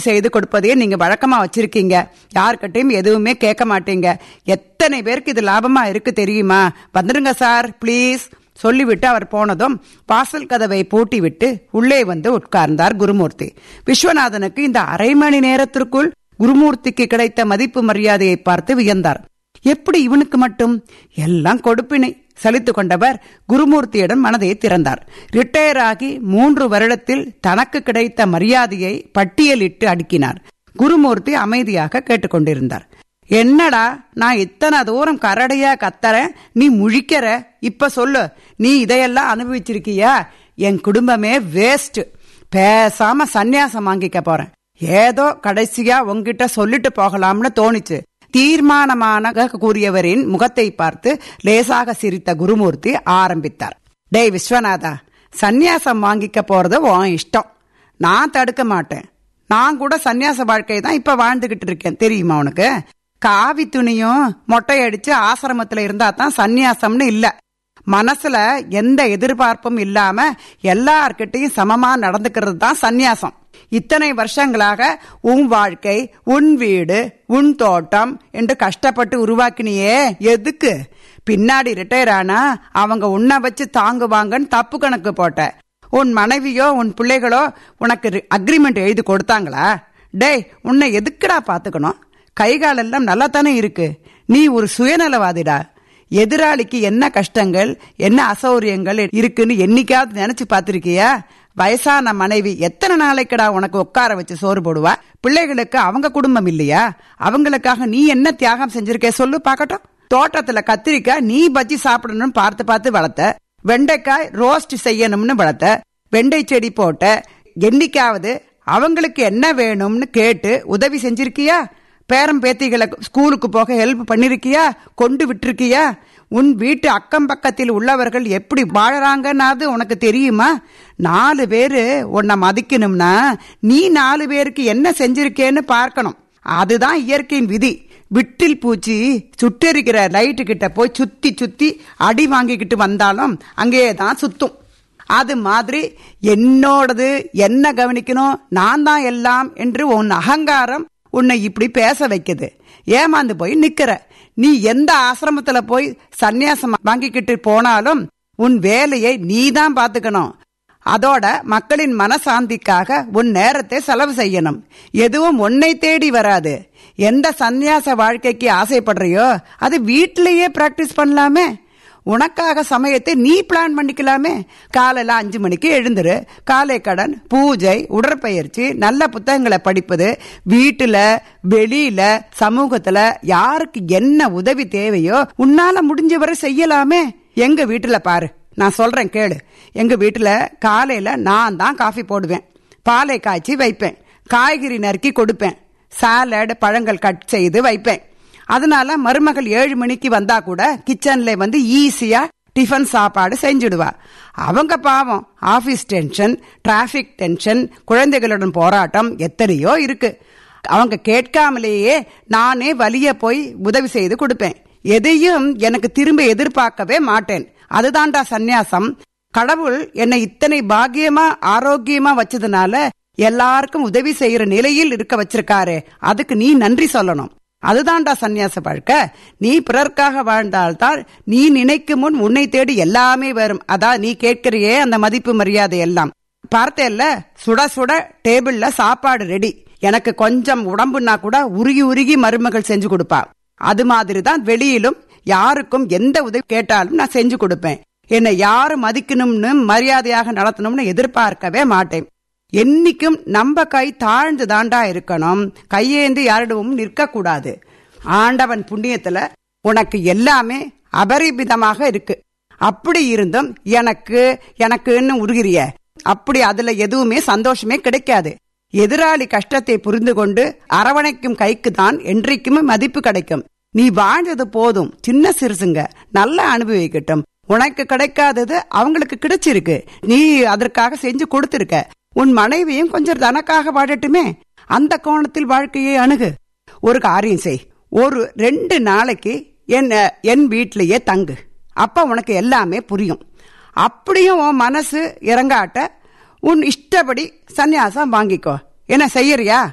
செய்து கொடுப்பதையே நீங்க வழக்கமா வச்சிருக்கீங்க யார்கிட்டயும் எதுவுமே கேட்க மாட்டீங்க எத்தனை பேருக்கு இது லாபமா இருக்கு தெரியுமா வந்துடுங்க சார் ப்ளீஸ் சொல்லிவிட்டு அவர் போனதும் வாசல் கதவை பூட்டிவிட்டு உள்ளே வந்து உட்கார்ந்தார் குருமூர்த்தி விஸ்வநாதனுக்கு இந்த அரை மணி நேரத்திற்குள் குருமூர்த்திக்கு கிடைத்த மதிப்பு மரியாதையை பார்த்து வியந்தார் எப்படி இவனுக்கு மட்டும் எல்லாம் கொடுப்பினை சலித்து கொண்டவர் குருமூர்த்தியிடம் மனதை திறந்தார் ரிட்டையர் ஆகி மூன்று வருடத்தில் தனக்கு கிடைத்த மரியாதையை பட்டியலிட்டு அடுக்கினார் குருமூர்த்தி அமைதியாக கேட்டுக்கொண்டிருந்தார் என்னடா நான் இத்தனை தூரம் கரடையா கத்தறேன் நீ முழிக்கிற இப்ப சொல்லு நீ இதையெல்லாம் அனுபவிச்சிருக்கியா என் குடும்பமே வேஸ்ட் பேசாம சந்நியாசம் வாங்கிக்க போறேன் ஏதோ கடைசியா உங்ககிட்ட சொல்லிட்டு போகலாம்னு தோணுச்சு தீர்மானமான கூறியவரின் முகத்தை பார்த்து லேசாக சிரித்த குருமூர்த்தி ஆரம்பித்தார் டேய் விஸ்வநாதா சந்நியாசம் வாங்கிக்க போறது உன் இஷ்டம் நான் தடுக்க மாட்டேன் நான் கூட சந்நியாச வாழ்க்கை தான் இப்ப வாழ்ந்துகிட்டு இருக்கேன் தெரியுமா உனக்கு காவி துணியும் மொட்டை அடிச்சு ஆசிரமத்துல இருந்தா தான் சந்நியாசம்னு இல்ல மனசுல எந்த எதிர்பார்ப்பும் இல்லாம எல்லார்கிட்டையும் சமமா நடந்துக்கிறது தான் சந்நியாசம் இத்தனை வருஷங்களாக உன் வாழ்க்கை உன் வீடு உன் தோட்டம் என்று கஷ்டப்பட்டு உருவாக்கினியே எதுக்கு பின்னாடி ரிட்டையர் ஆனா அவங்க உன்னை வச்சு தாங்குவாங்கன்னு தப்பு கணக்கு போட்ட உன் மனைவியோ உன் பிள்ளைகளோ உனக்கு அக்ரிமெண்ட் எழுதி கொடுத்தாங்களா டேய் உன்னை எதுக்குடா பாத்துக்கணும் கைகாலெல்லாம் நல்லா தானே இருக்கு நீ ஒரு சுயநலவாதிடா எதிராளிக்கு என்ன கஷ்டங்கள் என்ன அசௌரியங்கள் இருக்குன்னு என்னைக்காவது நினைச்சு பார்த்திருக்கியா வயசான மனைவி எத்தனை நாளைக்குடா உனக்கு உட்கார வச்சு சோறு போடுவா பிள்ளைகளுக்கு அவங்க குடும்பம் இல்லையா அவங்களுக்காக நீ என்ன தியாகம் செஞ்சிருக்க சொல்லு பாக்கட்டும் தோட்டத்துல கத்திரிக்காய் நீ பஜ்ஜி சாப்பிடணும்னு பார்த்து பார்த்து வளர்த்த வெண்டைக்காய் ரோஸ்ட் செய்யணும்னு வளர்த்த வெண்டை செடி போட்ட என்னைக்காவது அவங்களுக்கு என்ன வேணும்னு கேட்டு உதவி செஞ்சிருக்கியா பேரம் பேத்திகளை ஸ்கூலுக்கு போக ஹெல்ப் பண்ணிருக்கியா கொண்டு விட்டுருக்கியா உன் வீட்டு அக்கம் பக்கத்தில் உள்ளவர்கள் எப்படி வாழறாங்கன்னாது உனக்கு தெரியுமா நாலு பேரு உன்னை மதிக்கணும்னா நீ நாலு பேருக்கு என்ன செஞ்சிருக்கேன்னு பார்க்கணும் அதுதான் இயற்கையின் விதி விட்டில் பூச்சி சுட்டெரிக்கிற லைட்டு கிட்ட போய் சுத்தி சுத்தி அடி வாங்கிக்கிட்டு வந்தாலும் அங்கேயே தான் சுத்தும் அது மாதிரி என்னோடது என்ன கவனிக்கணும் நான் தான் எல்லாம் என்று உன் அகங்காரம் உன்னை இப்படி பேச வைக்குது ஏமாந்து போய் நிக்கிற நீ எந்த ஆசிரமத்துல போய் சந்நியாசம் வாங்கிக்கிட்டு போனாலும் உன் வேலையை நீ தான் பாத்துக்கணும் அதோட மக்களின் மனசாந்திக்காக உன் நேரத்தை செலவு செய்யணும் எதுவும் உன்னை தேடி வராது எந்த சந்நியாச வாழ்க்கைக்கு ஆசைப்படுறியோ அது வீட்டிலேயே பிராக்டிஸ் பண்ணலாமே உனக்காக சமயத்தை நீ பிளான் பண்ணிக்கலாமே காலையில அஞ்சு மணிக்கு எழுந்துரு காலை கடன் பூஜை உடற்பயிற்சி நல்ல புத்தகங்களை படிப்பது வீட்டுல வெளியில சமூகத்துல யாருக்கு என்ன உதவி தேவையோ உன்னால முடிஞ்சவரை செய்யலாமே எங்க வீட்டுல பாரு நான் சொல்றேன் கேளு எங்க வீட்டுல காலையில நான் தான் காஃபி போடுவேன் பாலை காய்ச்சி வைப்பேன் காய்கறி நறுக்கி கொடுப்பேன் சாலட் பழங்கள் கட் செய்து வைப்பேன் அதனால மருமகள் ஏழு மணிக்கு வந்தா கூட கிச்சன்ல வந்து ஈஸியா டிஃபன் சாப்பாடு செஞ்சுடுவா அவங்க பாவம் ஆபீஸ் டென்ஷன் டிராபிக் டென்ஷன் குழந்தைகளுடன் போராட்டம் எத்தனையோ இருக்கு அவங்க கேட்காமலேயே நானே வலிய போய் உதவி செய்து கொடுப்பேன் எதையும் எனக்கு திரும்ப எதிர்பார்க்கவே மாட்டேன் அதுதான்டா சந்நியாசம் கடவுள் என்னை இத்தனை பாக்கியமா ஆரோக்கியமா வச்சதுனால எல்லாருக்கும் உதவி செய்யற நிலையில் இருக்க வச்சிருக்காரு அதுக்கு நீ நன்றி சொல்லணும் அதுதான்டா சந்நியாச வாழ்க்கை நீ பிறர்க்காக வாழ்ந்தால்தான் நீ நினைக்கும் முன் உன்னை தேடி எல்லாமே வரும் அதான் நீ கேட்கிறியே அந்த மதிப்பு மரியாதை எல்லாம் பார்த்தேல்ல சுட சுட டேபிள்ல சாப்பாடு ரெடி எனக்கு கொஞ்சம் உடம்புனா கூட உருகி உருகி மருமகள் செஞ்சு கொடுப்பா அது மாதிரி தான் வெளியிலும் யாருக்கும் எந்த உதவி கேட்டாலும் நான் செஞ்சு கொடுப்பேன் என்னை யாரு மதிக்கணும்னு மரியாதையாக நடத்தணும்னு எதிர்பார்க்கவே மாட்டேன் என்னைக்கும் நம்ம கை தாழ்ந்து தாண்டா இருக்கணும் கையேந்து யாரிடமும் நிற்க கூடாது ஆண்டவன் புண்ணியத்துல உனக்கு எல்லாமே அபரிமிதமாக இருக்கு அப்படி இருந்தும் எனக்கு எனக்குன்னு உருகிறிய அப்படி அதுல எதுவுமே சந்தோஷமே கிடைக்காது எதிராளி கஷ்டத்தை புரிந்து கொண்டு அரவணைக்கும் கைக்கு தான் என்றைக்குமே மதிப்பு கிடைக்கும் நீ வாழ்ந்தது போதும் சின்ன சிறுசுங்க நல்லா அனுபவிக்கட்டும் உனக்கு கிடைக்காதது அவங்களுக்கு கிடைச்சிருக்கு நீ அதற்காக செஞ்சு கொடுத்திருக்க உன் மனைவியும் கொஞ்சம் தனக்காக வாழட்டுமே அந்த கோணத்தில் வாழ்க்கையை அணுகு ஒரு காரியம் செய் ஒரு ரெண்டு நாளைக்கு என் என் வீட்டிலேயே தங்கு அப்ப உனக்கு எல்லாமே புரியும் அப்படியும் உன் மனசு இறங்காட்ட உன் இஷ்டப்படி சந்நியாசம் வாங்கிக்கோ என்ன செய்யறியா